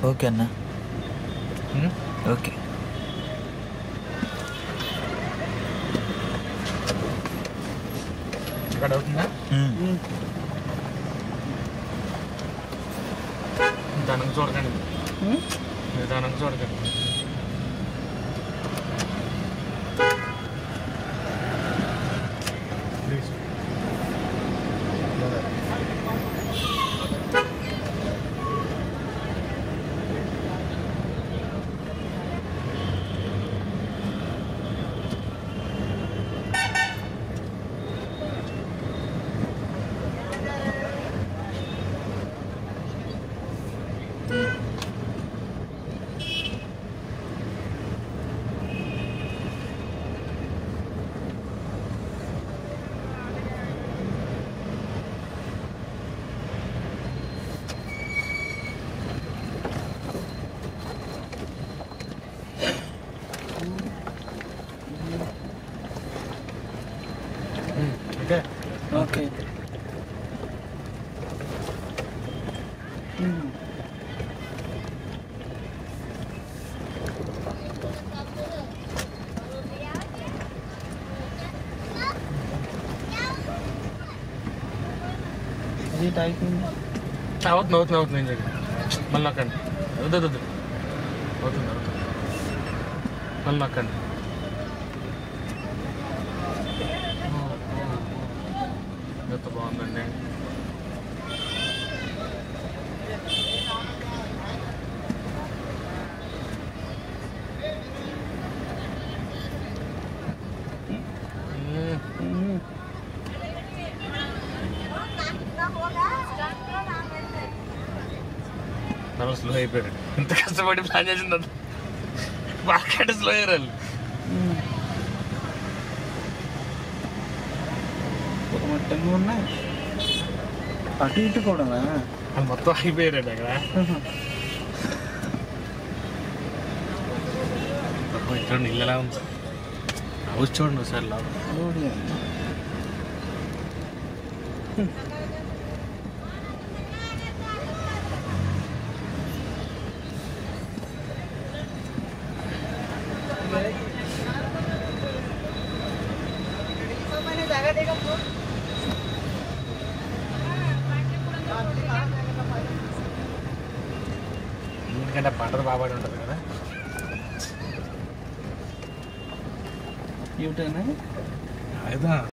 Okay అన్న ఉమ్? Okay ఇక్కడ అవుతుందా మ్మ్. నిదానంగా చూడకండి నిదానంగా చూడకండి ప్లీజ్ ఓకే ఓకే ఇది టైపింగ్ అవుతుంది అవుతుంది అవుతుంది ఏం చేయదు మళ్ళీ నొక్కండి వద్దు వద్దు వద్దు. అవుతుంది అవుతుంది మళ్ళీ నొక్కండి ఎంత బాగుందండి మ్మ్. మనం స్లో అయిపోయాడు ఇంత కష్టపడి ప్లాన్ చేసింది అంత బాగా స్లో అయ్యారు వాళ్ళు ఒక మట్టంగా ఉన్నాయి అటు ఇటు కూడా వాళ్ళు మొత్తం అయిపోయారండి అక్కడ పాపం ఇక్కడ ఇల్లు ఎలా ఉంది హౌస్ చూడండి ఒకసారి లోపల ఎందుకంటే పంటలు బాగా ఉంటుంది కదా యూటర్న్ అదా